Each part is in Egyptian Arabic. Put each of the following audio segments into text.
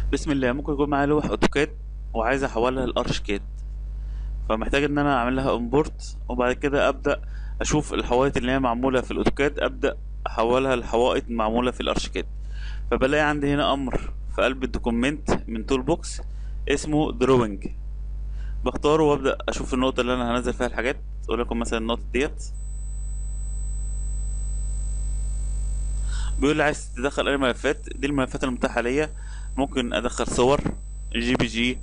بسم الله ممكن يكون معايا لوح اوتوكاد وعايز احولها لارشكاد فمحتاج ان انا اعمل لها امبورت وبعد كده ابدا اشوف الحوائط اللي هي معموله في الاوتوكاد ابدا احولها لحوائط معموله في الارشكاد فبلاقي عندي هنا امر في قلب الدوكومنت من تول بوكس اسمه دروينج بختاره وابدا اشوف النقطه اللي انا هنزل فيها الحاجات ولكن مثلا النقطه ديت بيقول لي عايز تدخل اي ملفات دي الملفات المتاحه ليا ممكن ادخل صور جي بي جي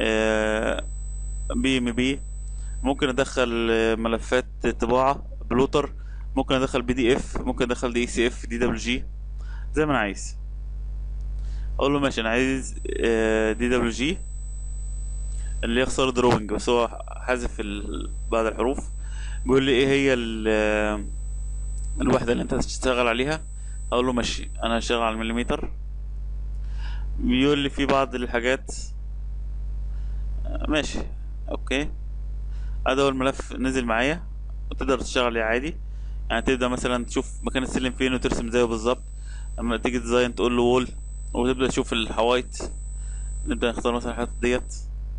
بي ام بي ممكن ادخل آه، ملفات طباعه بلوتر ممكن ادخل بي دي اف ممكن ادخل دي سي اف دي دبليو جي زي ما انا عايز اقول له ماشي انا عايز دي دبليو جي اللي يخسر دروينج بس هو حذف ال- بعض الحروف بيقول لي ايه هي ال- آه، الوحده اللي انت هتشتغل عليها اقول له ماشي انا هشتغل على المليمتر بيقول لي في بعض الحاجات آه، ماشي اوكي ادي اول ملف نزل معايا وتقدر تشتغل عليه عادي يعني تبدا مثلا تشوف مكان السلم فين وترسم زيه بالظبط اما تيجي ديزاين تقول له وول وتبدا تشوف الحوايط نبدا نختار مثلا الحاجات ديت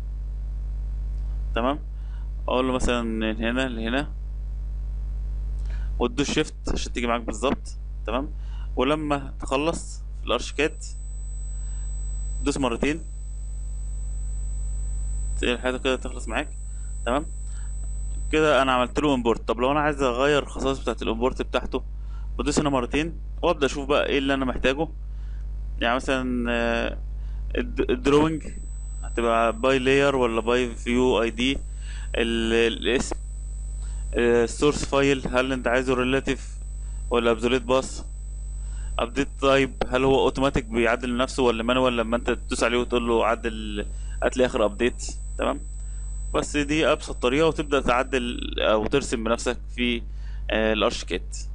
تمام اقول له مثلا من هنا لهنا وتدوس شيفت عشان تيجي معاك بالظبط تمام ولما تخلص في الارشيكات دوس مرتين تلاقي الحاجه كده تخلص معاك تمام كده انا عملت له امبورت طب لو انا عايز اغير الخصائص بتاعت الامبورت بتاعته بدوس هنا مرتين وابدا اشوف بقى ايه اللي انا محتاجه يعني مثلا آه، الد- الدروينج هتبقى باي لاير ولا باي فيو اي دي الاسم السورس فايل هل انت عايزه ريلاتيف ولا ابزوليت باس ابديت تايب هل هو اوتوماتيك بيعدل لنفسه ولا مانوال لما انت تدوس عليه وتقول له عدل هات لي اخر ابديت تمام بس دي ابسط طريقه وتبدا تعدل او ترسم بنفسك في آه، الارشيكات